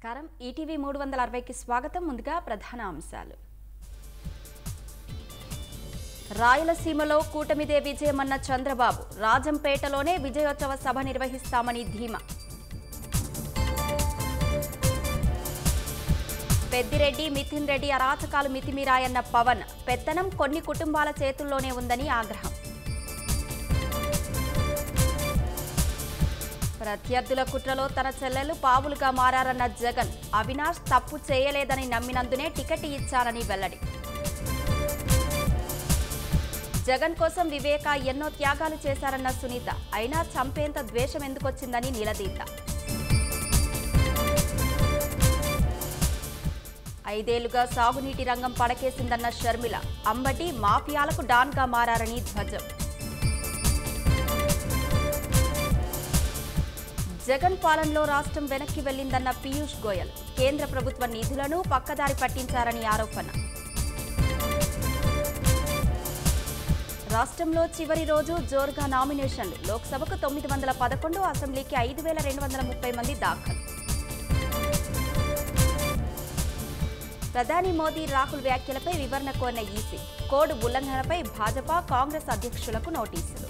నమస్కారం ఈటీవీ మూడు వందల అరవైకి స్వాగతం ముందుగా ప్రధాన అంశాలు రాయలసీమలో కూటమిదే విజయమన్న చంద్రబాబు రాజంపేటలోనే విజయోత్సవ సభ నిర్వహిస్తామని ధీమా పెద్దిరెడ్డి మిథిన్ రెడ్డి అరాచకాలు మితిమీరాయన్న పవన్ పెత్తనం కొన్ని కుటుంబాల చేతుల్లోనే ఉందని ఆగ్రహం ప్రత్యర్థుల కుట్రలో తన చెల్లెలు పావులుగా మారారన్న జగన్ అవినాష్ తప్పు చేయలేదని నమ్మినందునే టికెట్ ఇచ్చానని వెల్లడి జగన్ కోసం వివేక ఎన్నో త్యాగాలు చేశారన్న సునీత అయినా చంపేంత ద్వేషం ఎందుకొచ్చిందని నిలదీత ఐదేళ్లుగా సాగునీటి రంగం పడకేసిందన్న షర్మిల అంబటి మాఫియాలకు డాన్గా మారారని ధ్వజం జగన్ పాలనలో రాష్ట్రం వెనక్కి వెళ్లిందన్న పీయూష్ గోయల్ కేంద్ర ప్రభుత్వ నిధులను పక్కదారి పట్టించారని ఆరోపణ రాష్ట్రంలో చివరి రోజు జోరుగా నామినేషన్లు లోక్సభకు తొమ్మిది వందల పదకొండు అసెంబ్లీకి ఐదు వేల రెండు వందల ముప్పై మంది దాఖలు ప్రధాని మోదీ రాహుల్ వ్యాఖ్యలపై వివరణ కోరిన ఈసీ కోడ్ ఉల్లంఘనపై భాజపా కాంగ్రెస్ అధ్యక్షులకు నోటీసు